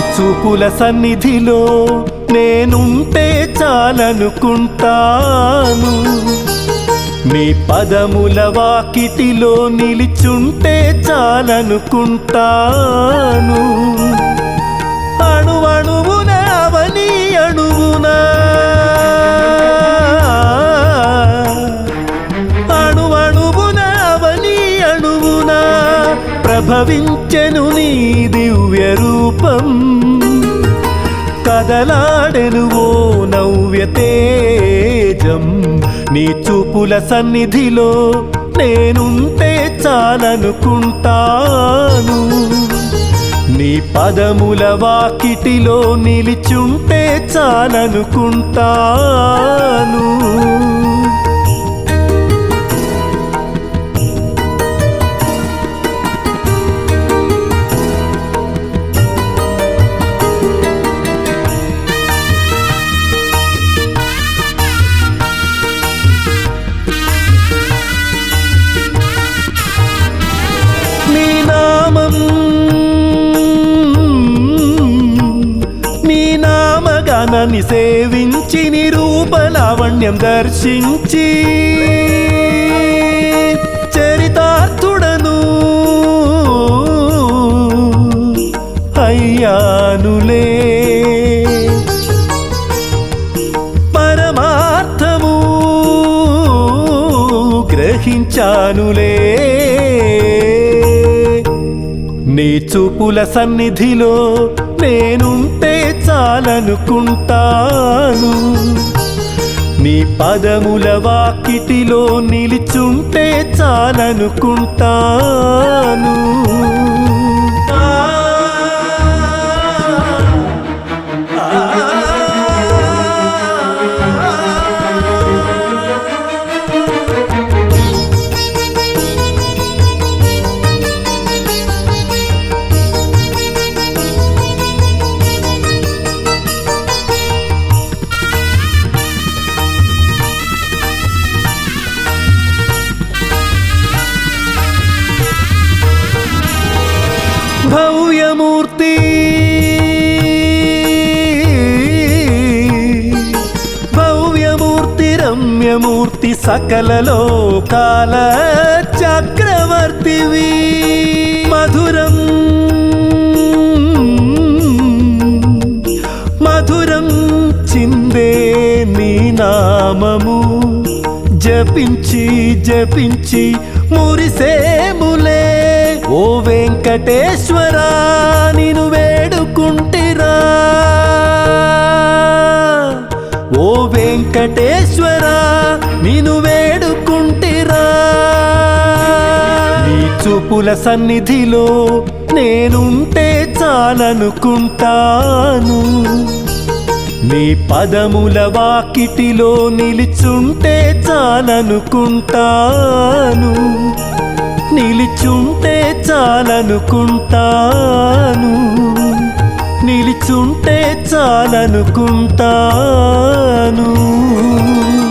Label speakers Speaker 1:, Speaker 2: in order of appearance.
Speaker 1: చూపుల సన్నిధిలో నేనుంటే చాలనుకుంటాను నీ పదముల వాకిటిలో నిలిచుంటే చాలనుకుంటాను అణువణువున అవని అణువునా అణువణువున అవని అణువున ప్రభవించెను నీ దివ్య రూపం కదలాడెను ఓ నవ్య తేజం నీ చూపుల సన్నిధిలో నేనుంటే చాలనుకుంటాను నీ పదముల వాకిటిలో నిలిచుంటే చాలనుకుంటాను నీ నామం నీ నామగానాన్ని సేవించి నీ రూపలావణ్యం దర్శించి చరితార్థుడను అయ్యానులే పరమార్థము గ్రహించానులే నీ చూపుల సన్నిధిలో నేనుంటే చాలనుకుంటాను నీ పదముల వాకిటిలో నిలిచుంటే చాలనుకుంటాను భవ్యమూర్తి భవ్యమూర్తి రమ్యమూర్తి సకల లోకాల చక్రవర్తివి మధురం మధురం చిందే నీ నామము జపించి జపించి మురిసేములే ఓ వెంకటేశ్వర నిను వేడుకుంటిరా ఓ వెంకటేశ్వర నిను వేడుకుంటిరా నీ చూపుల సన్నిధిలో నేనుంటే చాలనుకుంటాను నీ పదముల వాకిటిలో నిలిచుంటే చాలనుకుంటాను నిలిచుంటే చాలనుకుంటాను నిలిచుంటే చాలనుకుంటాను